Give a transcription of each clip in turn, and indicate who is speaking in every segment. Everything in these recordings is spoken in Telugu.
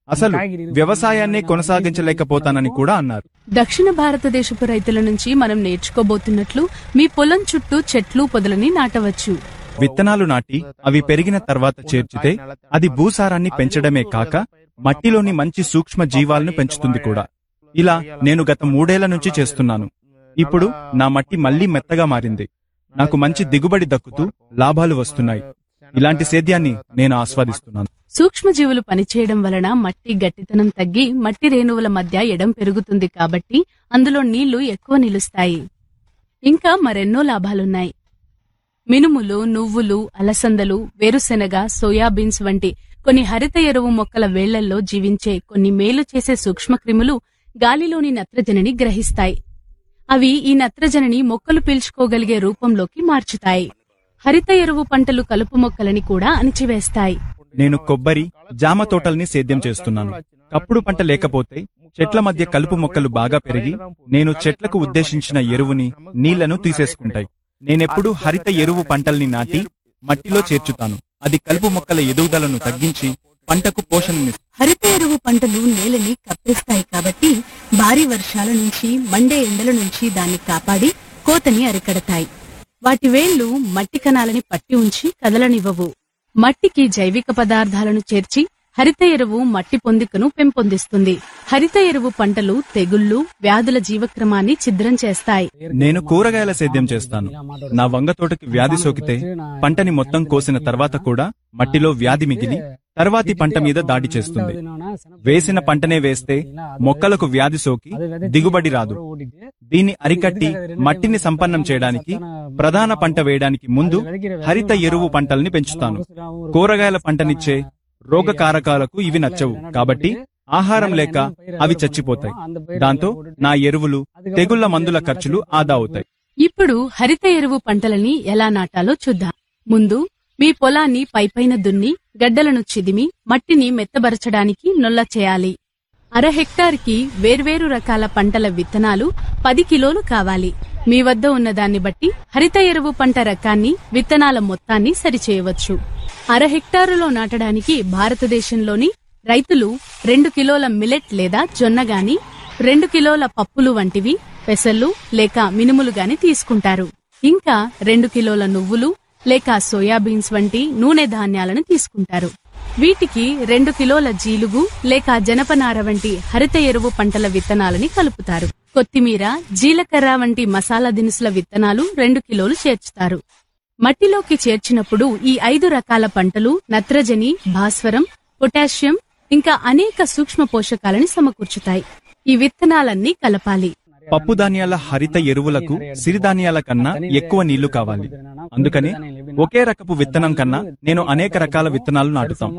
Speaker 1: అసలు వ్యవసాయాన్నే కొనసాగించలేకపోతానని కూడా అన్నారు
Speaker 2: దక్షిణ భారతదేశపు రైతుల నుంచి మనం నేర్చుకోబోతున్నట్లు మీ పొలం చుట్టూ చెట్లు పొదలని నాటవచ్చు
Speaker 1: విత్తనాలు నాటి అవి పెరిగిన తర్వాత చేర్చితే అది భూసారాన్ని పెంచడమే కాక మట్టిలోని మంచి సూక్ష్మ జీవాలను పెంచుతుంది కూడా ఇలా నేను గత మూడేళ్ల నుంచి చేస్తున్నాను ఇప్పుడు నా మట్టి మళ్లీ మెత్తగా మారింది నాకు మంచి దిగుబడి దక్కుతూ లాభాలు వస్తున్నాయి ఇలాంటి సేద్యాన్ని నేను ఆస్వాదిస్తున్నాను
Speaker 2: సూక్ష్మజీవులు పనిచేయడం వలన మట్టి గట్టితనం తగ్గి మట్టి రేణువుల మధ్య ఎడం పెరుగుతుంది కాబట్టి అందులో నీళ్లు ఎక్కువ నిలుస్తాయి ఇంకా మరెన్నో లాభాలున్నాయి మినుములు నువ్వులు అలసందలు వేరుశెనగ సోయాబీన్స్ వంటి కొన్ని హరిత ఎరువు మొక్కల వేళ్లల్లో జీవించే కొన్ని మేలు చేసే సూక్ష్మక్రిములు గాలిలోని నత్రజనిని గ్రహిస్తాయి అవి ఈ నత్రజనిని మొక్కలు పీల్చుకోగలిగే రూపంలోకి మార్చుతాయి హరిత ఎరువు పంటలు కలుపు మొక్కలని కూడా అణిచివేస్తాయి
Speaker 1: నేను కొబ్బరి జామ తోటల్ని సేద్యం చేస్తున్నాను కప్పుడు పంట లేకపోతే చెట్ల మధ్య కలుపు మొక్కలు బాగా పెరిగి నేను చెట్లకు ఉద్దేశించిన ఎరువుని నీళ్లను తీసేసుకుంటాయి నేనెప్పుడు హరిత ఎరువు పంటల్ని నాటి మట్టిలో చేర్చుతాను అది కలుపు మొక్కల ఎదుగుదలను తగ్గించి పంటకు పోషణని
Speaker 3: హరిత ఎరువు పంటలు నేలని కప్పేస్తాయి కాబట్టి భారీ వర్షాల నుంచి మండే ఎండల నుంచి దాన్ని కాపాడి కోతని అరికడతాయి వాటి వేళ్లు మట్టి కణాలని పట్టి ఉంచి కదలనివ్వవు
Speaker 2: మట్టికి జైవిక పదార్థాలను చేర్చి హరిత ఎరువు మట్టి పొందికను పెంపొందిస్తుంది హరిత ఎరువు పంటలు తెగుళ్లు వ్యాధుల జీవక్రమాన్ని ఛిద్రం చేస్తాయి
Speaker 1: నేను కూరగాయల సేద్యం చేస్తాను నా వంగ తోటకి వ్యాధి సోకితే పంటని మొత్తం కోసిన తర్వాత కూడా మట్టిలో వ్యాధి మిగిలి తర్వాతి పంట మీద దాడి చేస్తుంది వేసిన పంటనే వేస్తే మొక్కలకు వ్యాధి సోకి దిగుబడి రాదు దీన్ని అరికట్టి మట్టిని సంపన్నం చేయడానికి ప్రధాన పంట వేయడానికి ముందు హరిత ఎరువు పంటల్ని పెంచుతాను కూరగాయల పంటనిచ్చే రోగకారకాలకు ఇవి నచ్చవు కాబట్టి ఆహారం లేక అవి చచ్చిపోతాయి దాంతో నా ఎరువులు తెగుళ్ల మందుల ఖర్చులు ఆదా అవుతాయి
Speaker 2: ఇప్పుడు హరిత ఎరువు పంటలని ఎలా నాటాలో చూద్దాం ముందు మీ పొలాన్ని పైపైన దున్ని గడ్డలను చిదిమి మట్టిని మెత్తబరచడానికి నొల్ల చేయాలి అర హెక్టార్కి వేర్వేరు రకాల పంటల విత్తనాలు పది కిలోలు కావాలి మీ వద్ద ఉన్నదాన్ని బట్టి హరిత ఎరువు పంట రకాన్ని విత్తనాల మొత్తాన్ని సరిచేయవచ్చు అర హెక్టారులో నాటడానికి భారతదేశంలోని రైతులు రెండు కిలోల మిలెట్ లేదా జొన్న గాని రెండు కిలోల పప్పులు వంటివి పెసళ్ళు లేక మినుములు గాని తీసుకుంటారు ఇంకా రెండు కిలోల నువ్వులు లేక సోయాబీన్స్ వంటి నూనె ధాన్యాలను తీసుకుంటారు వీటికి రెండు కిలోల జీలుగు లేక జనపనార వంటి హరిత ఎరువు పంటల విత్తనాలని కలుపుతారు కొత్తిమీర జీలకర్ర వంటి మసాలా దినుసుల విత్తనాలు రెండు కిలోలు చేర్చుతారు మట్టిలోకి చేర్చినప్పుడు ఈ ఐదు రకాల పంటలు నత్రజని భాస్వరం పొటాషియం ఇంకా అనేక సూక్ష్మ పోషకాలని సమకూర్చుతాయి ఈ విత్తనాలన్నీ కలపాలి
Speaker 1: పప్పు ధాన్యాల హరిత ఎరువులకు సిరిధాన్యాల కన్నా ఎక్కువ నీళ్లు కావాలి అందుకని ఒకే రకపు విత్తనం కన్నా నేను అనేక రకాల విత్తనాలు నాటుతాం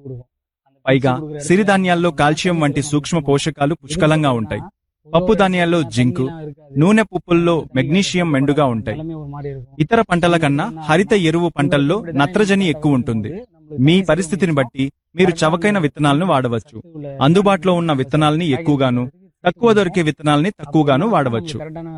Speaker 1: పైగా సిరిధాన్యాల్లో కాల్షియం వంటి సూక్ష్మ పోషకాలు పుష్కలంగా ఉంటాయి పప్పు ధాన్యాల్లో జింకు నూనె పుప్పుల్లో మెగ్నీషియం మెండుగా ఉంటాయి ఇతర పంటల కన్నా హరిత ఎరువు పంటల్లో నత్రజని ఎక్కువ ఉంటుంది మీ పరిస్థితిని బట్టి మీరు చవకైన విత్తనాలను వాడవచ్చు అందుబాటులో ఉన్న విత్తనాల్ని ఎక్కువగాను తక్కువ దొరికే విత్తనాల్ని తక్కువగాను వాడవచ్చు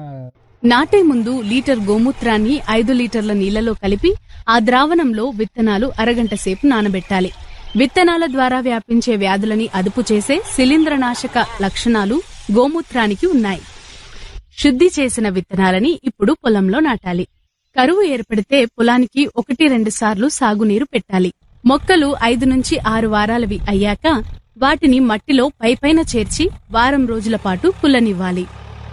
Speaker 2: నాటే ముందు లీటర్ గోమూత్రాన్ని ఐదు లీటర్ల నీళ్లలో కలిపి ఆ ద్రావణంలో విత్తనాలు అరగంట సేపు నానబెట్టాలి విత్తనాల ద్వారా వ్యాపించే వ్యాధులని అదుపు చేసే శిలీంద్రనాశక లక్షణాలు గోమూత్రానికి ఉన్నాయి శుద్ధి చేసిన విత్తనాలని ఇప్పుడు పొలంలో నాటాలి కరువు ఏర్పడితే పొలానికి ఒకటి రెండు సార్లు సాగునీరు పెట్టాలి మొక్కలు ఐదు నుంచి ఆరు వారాలవి అయ్యాక వాటిని మట్టిలో పైపైన చేర్చి వారం రోజుల పాటు కుల్లనివ్వాలి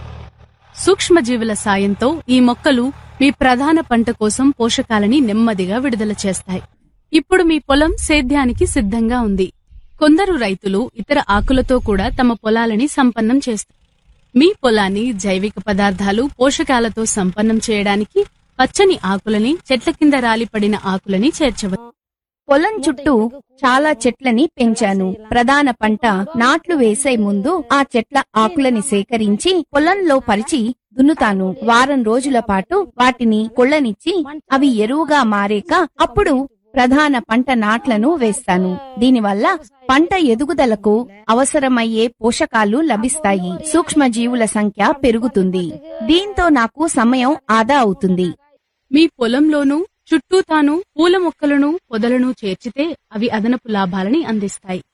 Speaker 2: సూక్ష్మజీవుల సాయంతో ఈ మొక్కలు మీ ప్రధాన పంట కోసం పోషకాలని నెమ్మదిగా విడుదల చేస్తాయి ఇప్పుడు మీ పొలం సేద్యానికి సిద్ధంగా ఉంది కొందరు రైతులు ఇతర ఆకులతో కూడా తమ పొలాలని సంపన్నం చేస్తారు మీ పొలాన్ని జైవిక పదార్థాలు పోషకాలతో సంపన్నం చేయడానికి పచ్చని ఆకులని చెట్ల కింద రాలిపడిన ఆకులని చేర్చవచ్చు
Speaker 4: పొలం చుట్టూ చాలా చెట్లని పెంచాను ప్రధాన పంట నాట్లు వేసే ముందు ఆ చెట్ల ఆకులని సేకరించి పొలంలో పరిచి దున్నుతాను వారం రోజుల పాటు వాటిని కొళ్ళనిచ్చి అవి ఎరువుగా మారేక అప్పుడు ప్రధాన పంట నాట్లను వేస్తాను దీనివల్ల పంట ఎదుగుదలకు అవసరమయ్యే పోషకాలు లభిస్తాయి సూక్ష్మజీవుల సంఖ్య పెరుగుతుంది దీంతో నాకు సమయం ఆదా అవుతుంది
Speaker 2: మీ పొలంలోనూ చుట్టూ తాను పూల మొక్కలను పొదలను చేర్చితే అవి అదనపు లాభాలని అందిస్తాయి